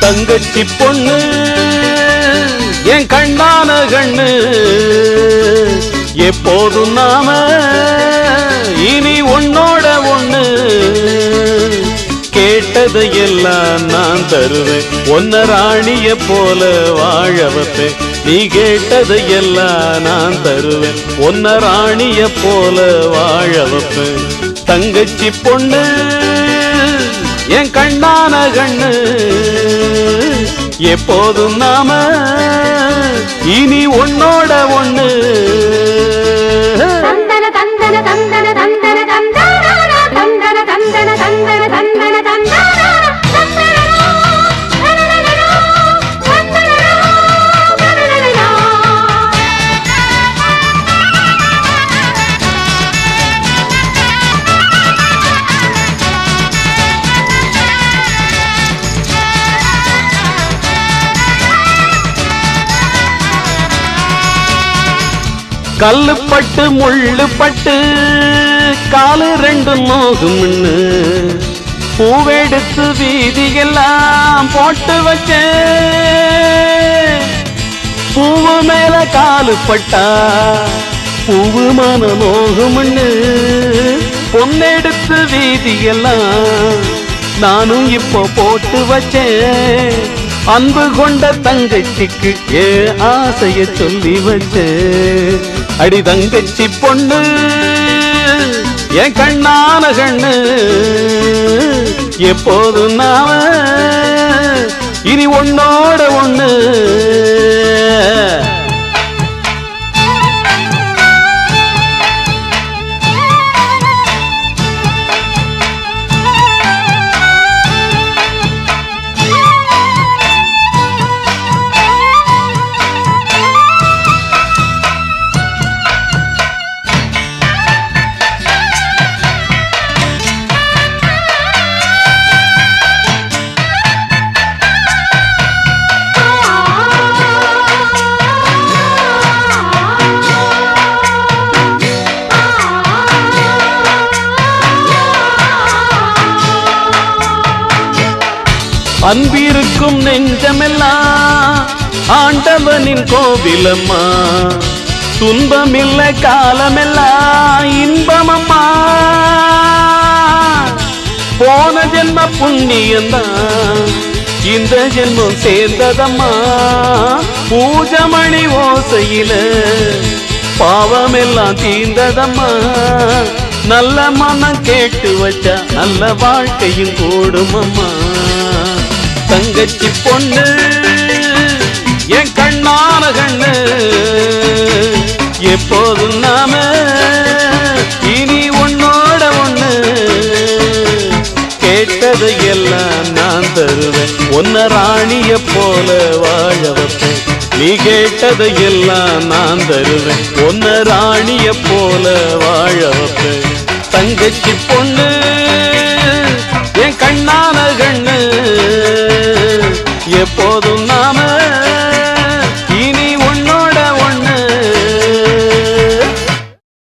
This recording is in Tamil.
தங்கச்சி பொண்ணு என் கண்ணான கண்ணு எப்போதும் நாம இனி உன்னோட ஒண்ணு கேட்டதையெல்லாம் நான் தருவேன் ஒன்ன ராணிய போல வாழ வைப்பேன் நீ கேட்டதையெல்லாம் நான் தருவேன் ஒன்ன ராணிய போல வாழ வைப்பேன் தங்கச்சி பொண்ணு என் கண்ணான கண்ணு எப்போதும் நாம இனி உன்னோட ஒண்ணு தந்தன தந்தன தந்தன தந்தன தந்தானா தந்தன தந்தன தந்தன தந்தன தந்தானா தந்தனரோ தனனனரோ தந்தனரோ தனனனரோ கல்லு பட்டு முள்ளு பட்டு காலு ரெண்டு நோகும்னு பூவெடுத்து வீதியெல்லாம் போட்டு வச்சேன் பூவு மேல காலு பட்டா பூவு மன நோகும்னு பொன்னெடுத்து வீதியெல்லாம் நானும் இப்போ போட்டு வச்சேன் அன்பு கொண்ட தங்கச்சிக்கு ஏ ஆசைய சொல்லி வச்சேன் அடி தங்கச்சி பொண்ணு என் கண்ணான கண்ணு எப்போதும் நாம இனி உன்னோட ஒண்ணு அன்பிருக்கும் நெஞ்சமெல்லாம் ஆண்டவனின் கோவிலம்மா துன்பமில்ல காலமெல்லாம் இன்பமம்மா போன ஜென்ம புண்ணியந்தான் இந்த ஜென்மம் சேர்ந்ததம்மா பூஜமணி ஓசையில பாவமெல்லாம் தீர்ந்ததம்மா நல்ல மனம் கேட்டு வச்சா நல்ல வாழ்க்கையும் கூடுமம்மா தங்கச்சி பொண்ணு என் கண்ணான கண்ணு எப்போதும் நாம இனி உன்னோட ஒண்ணு கேட்டதை எல்லாம் நான் தருவேன் ஒன்ன ராணிய போல வாழ வைப்பேன் நீ கேட்டதை எல்லாம் நான் தருவேன் ஒன்ன ராணிய போல வாழ வைப்பேன் தங்கச்சி பொண்ணு என் கண்ணான கண்ணு எப்போதும்